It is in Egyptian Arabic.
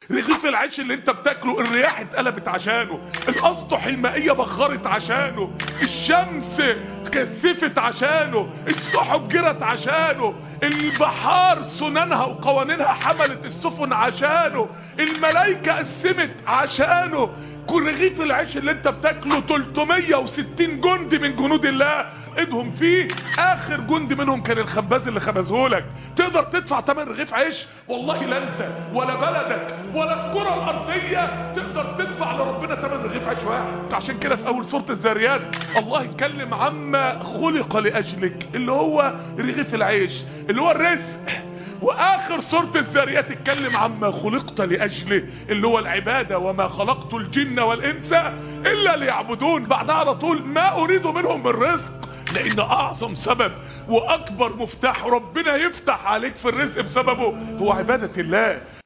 رغيف العيش اللي انت بتاكله الرياح اتقلبت عشانه الاسطح المائية بخرت عشانه الشمس كثفت عشانه السحب جرت عشانه البحار سننها وقوانينها حملت السفن عشانه الملائكة قسمت عشانه كل رغيف العيش اللي انت بتاكله 360 جندي من جنود الله ايدهم فيه اخر جندي منهم كان الخباز اللي خبزهولك تقدر تدفع تمن رغيف عيش والله لا انت ولا بلدك ولا الكرة الارضية تقدر تدفع لربنا تمن رغيف عيش واحد عشان كده في اول سورة الذاريات الله يتكلم عما خلق لاجلك اللي هو رغيف العيش اللي هو الرزق واخر سورة الذاريات اتكلم عما خلقت لاجله اللي هو العبادة وما خلقت الجن والانس الا ليعبدون بعدها على طول ما اريد منهم من رزق لان اعظم سبب واكبر مفتاح ربنا يفتح عليك في الرزق بسببه هو عبادة الله